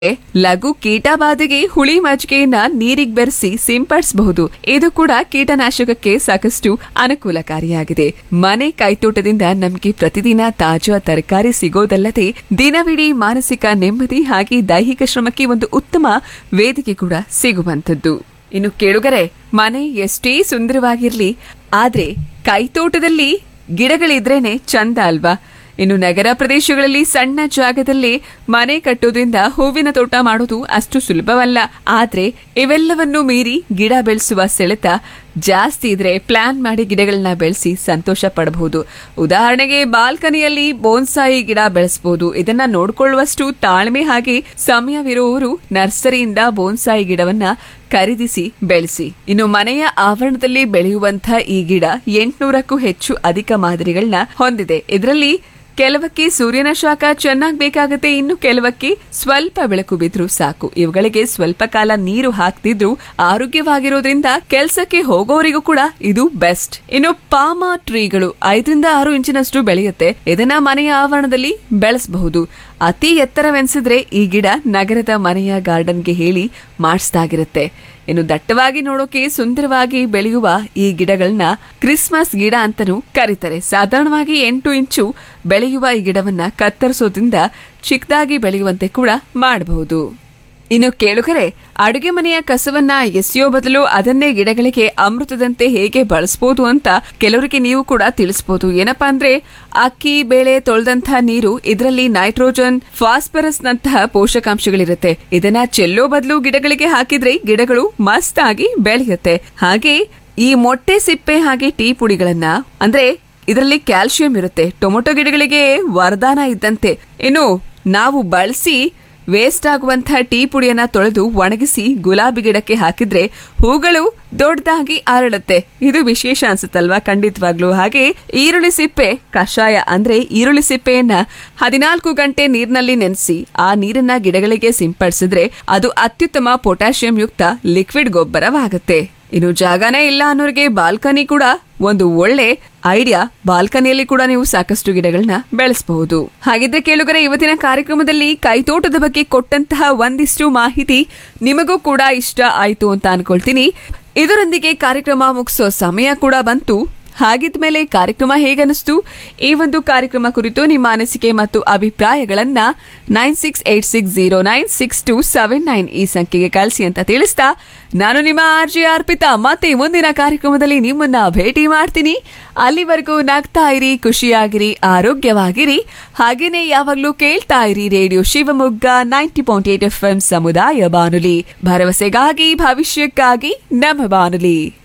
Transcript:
ಲಘು ಕೀಟಬಾಧೆಗೆ ಹುಳಿ ಮಜ್ಜಿಗೆಯನ್ನ ನೀರಿಗೆ ಬೆರೆಸಿ ಸಿಂಪಡಿಸಬಹುದು ಇದು ಕೂಡ ಕೀಟನಾಶಕಕ್ಕೆ ಸಾಕಷ್ಟು ಅನುಕೂಲಕಾರಿಯಾಗಿದೆ ಮನೆ ಕೈತೋಟದಿಂದ ನಮಗೆ ಪ್ರತಿದಿನ ತಾಜಾ ತರಕಾರಿ ಸಿಗೋದಲ್ಲದೆ ದಿನವಿಡೀ ಮಾನಸಿಕ ನೆಮ್ಮದಿ ಹಾಗೆ ದೈಹಿಕ ಶ್ರಮಕ್ಕೆ ಒಂದು ಉತ್ತಮ ವೇದಿಕೆ ಕೂಡ ಸಿಗುವಂತದ್ದು ಇನ್ನು ಕೇಳುಗರೆ ಮನೆ ಎಷ್ಟೇ ಸುಂದರವಾಗಿರ್ಲಿ ಆದ್ರೆ ಕೈತೋಟದಲ್ಲಿ ಗಿಡಗಳಿದ್ರೇನೆ ಚಂದ ಅಲ್ವಾ ಇನ್ನು ನಗರ ಪ್ರದೇಶಗಳಲ್ಲಿ ಸಣ್ಣ ಜಾಗದಲ್ಲಿ ಮನೆ ಕಟ್ಟೋದ್ರಿಂದ ಹೂವಿನ ತೋಟ ಮಾಡೋದು ಅಷ್ಟು ಸುಲಭವಲ್ಲ ಆದ್ರೆ ಇವೆಲ್ಲವನ್ನು ಮೀರಿ ಗಿಡ ಬೆಳೆಸುವ ಸೆಳೆತ ಜಾಸ್ತಿ ಇದ್ರೆ ಪ್ಲಾನ್ ಮಾಡಿ ಗಿಡಗಳನ್ನ ಬೆಳೆಸಿ ಸಂತೋಷ ಪಡಬಹುದು ಉದಾಹರಣೆಗೆ ಬಾಲ್ಕನಿಯಲ್ಲಿ ಬೋನ್ಸಾಯಿ ಗಿಡ ಬೆಳೆಸಬಹುದು ಇದನ್ನ ನೋಡ್ಕೊಳ್ಳುವಷ್ಟು ತಾಳ್ಮೆ ಹಾಗೆ ಸಮಯವಿರುವವರು ನರ್ಸರಿಯಿಂದ ಬೋನ್ಸಾಯಿ ಗಿಡವನ್ನ ಖರೀದಿಸಿ ಬೆಳೆಸಿ ಇನ್ನು ಮನೆಯ ಆವರಣದಲ್ಲಿ ಬೆಳೆಯುವಂತಹ ಈ ಗಿಡ ಎಂಟುನೂರಕ್ಕೂ ಹೆಚ್ಚು ಅಧಿಕ ಮಾದರಿಗಳನ್ನ ಹೊಂದಿದೆ ಇದರಲ್ಲಿ ಕೆಲವಕ್ಕೆ ಸೂರ್ಯನ ಶಾಖ ಚೆನ್ನಾಗ್ ಬೇಕಾಗುತ್ತೆ ಇನ್ನು ಕೆಲವಕ್ಕೆ ಸ್ವಲ್ಪ ಬೆಳಕು ಬಿದ್ರೂ ಸಾಕು ಇವುಗಳಿಗೆ ಸ್ವಲ್ಪ ಕಾಲ ನೀರು ಹಾಕ್ತಿದ್ರು ಆರೋಗ್ಯವಾಗಿರೋದ್ರಿಂದ ಕೆಲಸಕ್ಕೆ ಹೋಗೋರಿಗೂ ಕೂಡ ಇದು ಬೆಸ್ಟ್ ಇನ್ನು ಪಾಮ ಟ್ರೀಗಳು ಐದರಿಂದ ಆರು ಇಂಚಿನಷ್ಟು ಬೆಳೆಯುತ್ತೆ ಇದನ್ನ ಮನೆಯ ಆವರಣದಲ್ಲಿ ಬೆಳೆಸಬಹುದು ಅತಿ ಎತ್ತರವೆನಿಸಿದ್ರೆ ಈ ಗಿಡ ನಗರದ ಮನೆಯ ಗಾರ್ಡನ್ಗೆ ಹೇಳಿ ಮಾಡಿಸ್ದಾಗಿರುತ್ತೆ ಇನ್ನು ದಟ್ಟವಾಗಿ ನೋಡೋಕೆ ಸುಂದರವಾಗಿ ಬೆಳೆಯುವ ಈ ಗಿಡಗಳನ್ನ ಕ್ರಿಸ್ಮಸ್ ಗಿಡ ಅಂತಾನೂ ಕರೀತಾರೆ ಸಾಧಾರಣವಾಗಿ ಎಂಟು ಇಂಚು ಬೆಳೆಯುವ ಈ ಗಿಡವನ್ನ ಕತ್ತರಿಸೋದ್ರಿಂದ ಚಿಕ್ಕದಾಗಿ ಬೆಳೆಯುವಂತೆ ಕೂಡ ಮಾಡಬಹುದು ಇನ್ನು ಕೇಳುಗರೆ ಅಡುಗೆ ಮನೆಯ ಕಸವನ್ನ ಎಸೆಯೋ ಬದಲು ಅದನ್ನೇ ಗಿಡಗಳಿಗೆ ಅಮೃತದಂತೆ ಹೇಗೆ ಬಳಸಬಹುದು ಅಂತ ಕೆಲವರಿಗೆ ನೀವು ಕೂಡ ತಿಳಿಸಬಹುದು ಏನಪ್ಪಾ ಅಂದ್ರೆ ಅಕ್ಕಿ ಬೇಳೆ ತೊಳೆದಂತಹ ನೀರು ಇದರಲ್ಲಿ ನೈಟ್ರೋಜನ್ ಫಾಸ್ಫರಸ್ ನಂತಹ ಪೋಷಕಾಂಶಗಳಿರುತ್ತೆ ಇದನ್ನ ಚೆಲ್ಲೋ ಬದಲು ಗಿಡಗಳಿಗೆ ಹಾಕಿದ್ರೆ ಗಿಡಗಳು ಮಸ್ತ್ ಆಗಿ ಬೆಳೆಯುತ್ತೆ ಹಾಗೆ ಈ ಮೊಟ್ಟೆ ಸಿಪ್ಪೆ ಹಾಗೆ ಟೀ ಪುಡಿಗಳನ್ನ ಅಂದ್ರೆ ಇದರಲ್ಲಿ ಕ್ಯಾಲ್ಸಿಯಂ ಇರುತ್ತೆ ಟೊಮೊಟೊ ಗಿಡಗಳಿಗೆ ವರದಾನ ಇದ್ದಂತೆ ಇನ್ನು ನಾವು ಬಳಸಿ ವೇಸ್ಟ್ ಆಗುವಂತಹ ಟೀ ಪುಡಿಯನ್ನ ತೊಳೆದು ಒಣಗಿಸಿ ಗುಲಾಬಿ ಗಿಡಕ್ಕೆ ಹಾಕಿದ್ರೆ ಹೂಗಳು ದೊಡ್ಡದಾಗಿ ಅರಳುತ್ತೆ ಇದು ವಿಶೇಷ ಅನ್ಸುತ್ತಲ್ವಾ ಖಂಡಿತವಾಗ್ಲು ಹಾಗೆ ಈರುಳ್ಳಿ ಸಿಪ್ಪೆ ಕಷಾಯ ಅಂದ್ರೆ ಈರುಳ್ಳಿ ಸಿಪ್ಪೆಯನ್ನ ಹದಿನಾಲ್ಕು ಗಂಟೆ ನೀರಿನಲ್ಲಿ ನೆನೆಸಿ ಆ ನೀರನ್ನ ಗಿಡಗಳಿಗೆ ಸಿಂಪಡಿಸಿದ್ರೆ ಅದು ಅತ್ಯುತ್ತಮ ಪೊಟ್ಯಾಷಿಯಂ ಯುಕ್ತ ಲಿಕ್ವಿಡ್ ಗೊಬ್ಬರವಾಗುತ್ತೆ ಇನ್ನು ಜಾಗನೇ ಇಲ್ಲ ಅನ್ನೋರಿಗೆ ಬಾಲ್ಕನಿ ಕೂಡ ಒಂದು ಒಳ್ಳೆ ಐಡಿಯಾ ಬಾಲ್ಕನಿಯಲ್ಲಿ ಕೂಡ ನೀವು ಸಾಕಷ್ಟು ಗಿಡಗಳನ್ನ ಬೆಳೆಸಬಹುದು ಹಾಗಿದ್ರೆ ಕೇಳುಗರೆ ಇವತ್ತಿನ ಕಾರ್ಯಕ್ರಮದಲ್ಲಿ ಕೈತೋಟದ ಬಗ್ಗೆ ಕೊಟ್ಟಂತಹ ಒಂದಿಷ್ಟು ಮಾಹಿತಿ ನಿಮಗೂ ಕೂಡ ಇಷ್ಟ ಆಯ್ತು ಅಂತ ಅನ್ಕೊಳ್ತೀನಿ ಇದರೊಂದಿಗೆ ಕಾರ್ಯಕ್ರಮ ಮುಗಿಸೋ ಸಮಯ ಕೂಡ ಬಂತು ಹಾಗಿದ್ಮೇಲೆ ಕಾರ್ಯಕ್ರಮ ಹೇಗನಿಸ್ತು ಈ ಒಂದು ಕಾರ್ಯಕ್ರಮ ಕುರಿತು ನಿಮ್ಮ ಅನಿಸಿಕೆ ಮತ್ತು ಅಭಿಪ್ರಾಯಗಳನ್ನ nine six eight six zero nine six two seven nine ಈ ಸಂಖ್ಯೆಗೆ ಕಳಿಸಿ ಅಂತ ತಿಳಿಸ್ತಾ ನಾನು ನಿಮ್ಮ ಆರ್ ಜೆ ಅರ್ಪಿತಾ ಮತ್ತೆ ಮುಂದಿನ ಕಾರ್ಯಕ್ರಮದಲ್ಲಿ ನಿಮ್ಮನ್ನ ಭೇಟಿ ಮಾಡ್ತೀನಿ ಅಲ್ಲಿವರೆಗೂ ನಗ್ತಾ ಇರಿ ಖುಷಿಯಾಗಿರಿ ಆರೋಗ್ಯವಾಗಿರಿ ಹಾಗೇನೆ ಯಾವಾಗ್ಲೂ ಕೇಳ್ತಾ ಇರಿ radio Shivamogga ninety point eight F M ಸಮುದಾಯ ಬಾನುಲಿ ಭರವಸೆಗಾಗಿ ಭವಿಷ್ಯಕ್ಕಾಗಿ ನಮ್ಮ ಬಾನುಲಿ